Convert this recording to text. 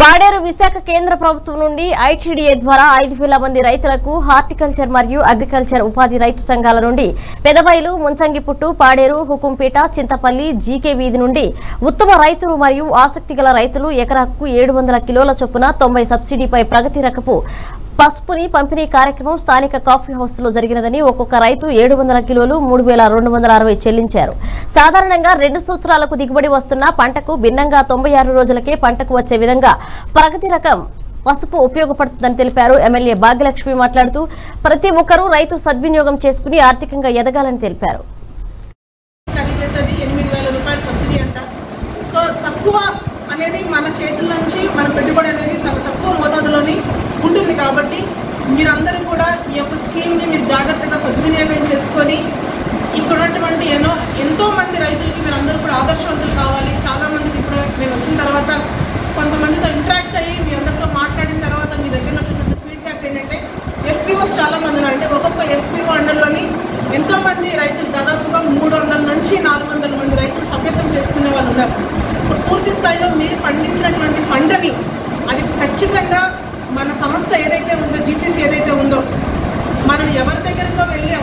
పాడేరు విశాఖ కేంద్ర ప్రభుత్వం నుండి ఐటీడీఏ ద్వారా ఐదు వేల మంది రైతులకు హార్టికల్చర్ మరియు అగ్రికల్చర్ ఉపాధి రైతు సంఘాల నుండి పెదబైలు ముంచంగిపుట్టు పాడేరు హుకుంపేట చింతపల్లి జీకే వీధి నుండి ఉత్తమ రైతులు మరియు ఆసక్తి గల రైతులు ఎకరాకు ఏడు వందల కిలోల చొప్పున తొంభై సబ్సిడీపై ప్రగతి రకపు పసుపుని పంపిణీ కార్యక్రమం స్థానిక కాఫీ హౌస్ లో జరిగినదని ఒక్కొక్క రైతు ఏడు వందల కిలోలు మూడు వేల రెండు వందల అరవై చెల్లించారు సాధారణంగా రెండు సంవత్సరాలకు దిగుబడి వస్తున్న పంటకు భిన్నంగా తొంభై ఆరు రోజులకే పంటకు వచ్చే విధంగా ప్రగతి రకం పసుపు ఉపయోగపడుతుందని తెలిపారు ఎమ్మెల్యే భాగ్యలక్ష్మి మాట్లాడుతూ ప్రతి ఒక్కరూ రైతు సద్వినియోగం చేసుకుని ఆర్థికంగా ఎదగాలని తెలిపారు ఖరీదు చేసేది ఎనిమిది వేల రూపాయల సబ్సిడీ అంట సో తక్కువ అనేది మన చేతుల నుంచి మన పెట్టుబడి అనేది తన తక్కువ మోతాదులోని ఉంటుంది కాబట్టి మీరందరూ కూడా ఈ యొక్క స్కీమ్ని మీరు జాగ్రత్తగా సద్వినియోగం చేసుకొని ఇక్కడ ఉన్నటువంటి ఎన్నో ఎంతో మంది రైతులకి మీరందరూ కూడా ఆదర్శవంతులు కావాలి చాలా మందికి ఇప్పుడు నేను వచ్చిన తర్వాత కొంతమందితో ఇంటరాక్ట్ అయ్యి మీ అందరితో మాట్లాడిన తర్వాత మీ దగ్గర నుంచి వచ్చిన ఫీడ్బ్యాక్ ఏంటంటే ఎఫ్పిఓస్ చాలా మంది ఉన్నారు అంటే ఒక్కొక్క ఎఫ్పిఓ అండర్లోని ఎంతో మంది రైతులు దాదాపుగా మూడు వందల నుంచి నాలుగు వందల మంది రైతులు సభ్యత్వం చేసుకునే వాళ్ళు ఉన్నారు సో పూర్తి స్థాయిలో మీరు పండించినటువంటి పంటని అది ఖచ్చితంగా మన సంస్థ ఏదైతే ఉందో జీసీసీ ఏదైతే ఉందో మనం ఎవరి దగ్గరతో వెళ్ళి